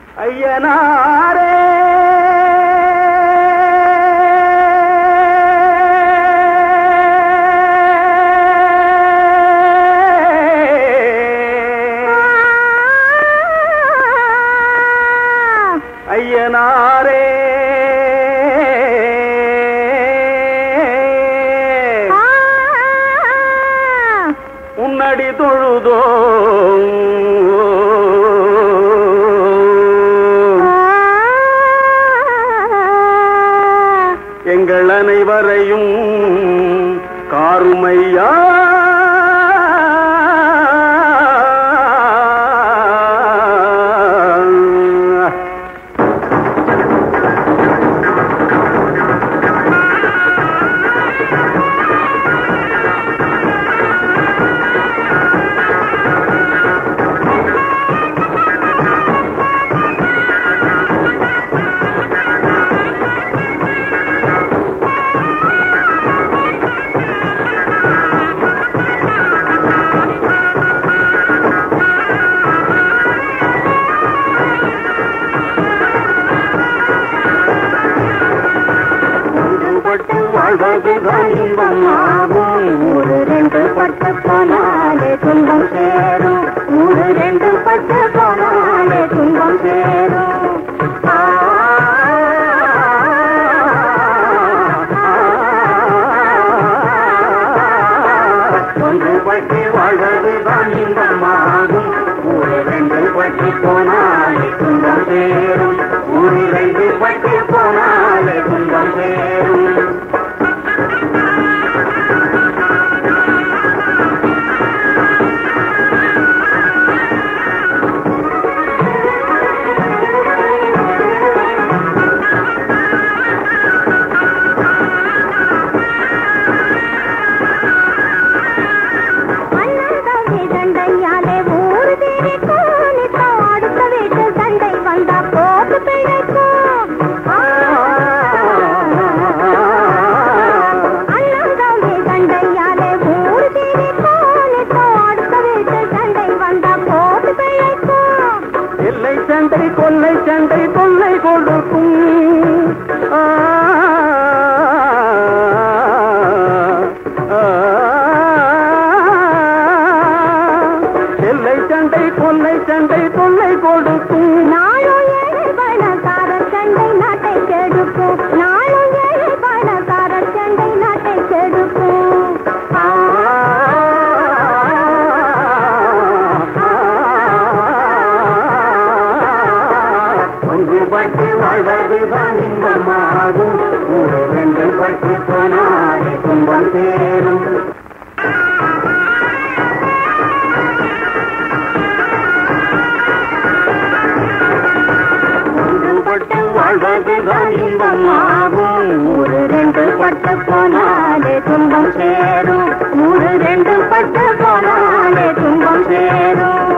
ஐயனாரே ஐயனாரே உன்னடி தொழுதோ எங்கள் அனைவரையும் காருமையா ஒன்றுபட்டு வாழ்வதுதான் இன்பமாகும் ஒரு ரெண்டு பட்டு போனாலே துன்பம் சேரும் ஒரு ரெண்டு பட்டு போனாலே துன்பம் சேரும் ஆ, ஒன்றுபட்டு வாழ்வதுதான் இன்பமாகும் ஒரு ரெண்டு பட்டு போனாலே துன்பம் சேரும் ஒரு ரெண்டு பட்டு போனாலே துன்பம் சேரும் அண்ணன் தம்பி சண்டையாலே ஊரு தெரிக்கும் நித்தம் அடுத்த வீட்டு சண்டை வந்தா போட்டு பிழைக்கும் ஆ, அண்ணன் தம்பி சண்டையாலே ஊரு தெரிக்கும் நித்தம் அடுத்த வீட்டு சண்டை வந்தா போட்டு பிழைக்கும் எல்லை சண்டை கொல்லை சண்டை தொல்லை கொடுக்கும் ஆ, ஆ, எல்லை சண்டை கொல்லை சண்டை தொல்லை கொடுக்கும் நாளும் ஏழை பணக்கார சண்டை நாட்டை கெடுக்கும் நாளும் ஏழை பணக்கார சண்டை நாட்டை கெடுக்கும் ஆ, ஒன்றுபட்டு வாழ்வதுதான் இன்பமாகும் ஒரு ரெண்டு பட்டு போனாலே துன்பம் சேரும் ஒன்றுபட்டு வாழ்வதுதான் இன்பமாகும் ஒரு ரெண்டு பட்டு போனாலே துன்பம் சேரும் ஒரு ரெண்டு பட்டு போனாலே துன்பம் சேரும்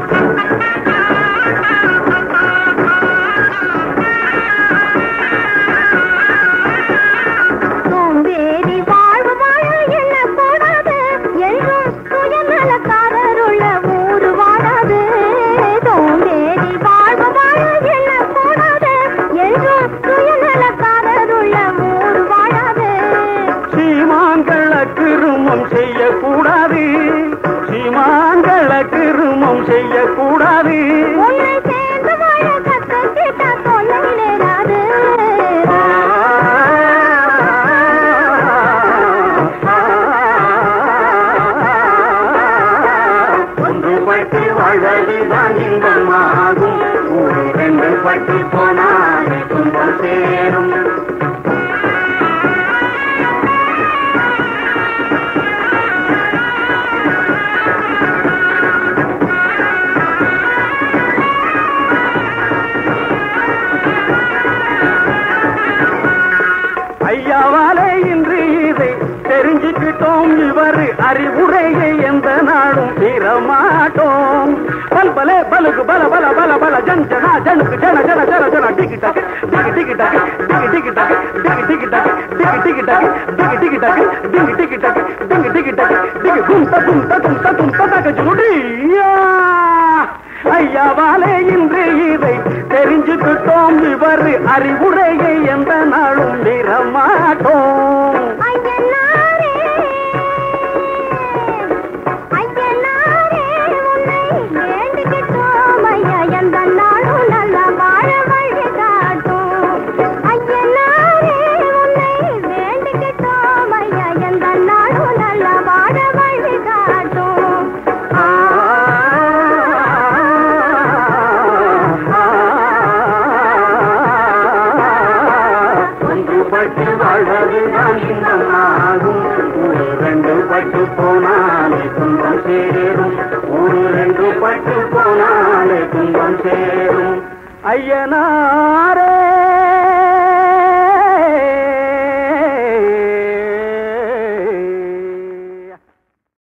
சோம்பேறி வாழ்வு வாழ என்ன கூடாது என்றும் சுயநலக்காரர் உள்ள ஊரு வாழாது சோம்பேறி வாழ்வு வாழ என்ன கூடாது என்றும் சுயநலக்காரர் உள்ள ஊரு வாழாது சீமான்கள கிருமம் செய்யக்கூடாது சீமான்கள கிருமம் செய்யக்கூடாது உன்னை சேர்ந்து வாழ கத்துக்கிட்ட தொல்லை நேராது ஒன்றுபட்டு வாழ்வதுதான் இன்பமாகும் ஒரு ரெண்டு பட்டு போனாலே துன்பம் சேரும் ஐயாவாலே இன்று இதை தெரிஞ்சுக்கிட்டோம் இவர் அறிவுரையை எந்த நாடும் பெறமாட்டோம் பல் பலே பலுக்கு பல பல பல பல ஜன் ஜனா ஜனுக்கு ஜன ஜன ஜன ஜன டிகி டக்கு டிகி டிகி டக்கு டிகி டிகி டக்கு டிகி டிகி டக்கு டிகி டிகி டக்கு டிகி டிகி டக்கு டிகி டிகி டக்கு டிகி டிகி டக்கு டிகி தும் ததும் ததும் ததும் ததக ஜுடி ஐயாவாலே இன்று இதை தெரிஞ்சுக்கிட்டோம் இவர் அறிவுரையை எந்த நாளும் மீறமாட்டோம் ஐயனாரே ஐயனாரே உன்னை வேண்டிக்கிட்டோம் ஐயா எந்த நாளும் நல்ல வாழ வழி காட்டும் ஐயனாரே உன்னை வேண்டிக்கிட்டோம் ஐயா எந்த நாளும் நல்ல வாழ வழி காட்டும் ஆ, ஒன்றுபட்டு வாழ்வதுதான் இன்பமாகும் ஒரு ரெண்டு பட்டு போனாலே துன்பம் சேரும் ஒரு ரெண்டு பட்டு போனாலே துன்பம் சேரும் ஐயனார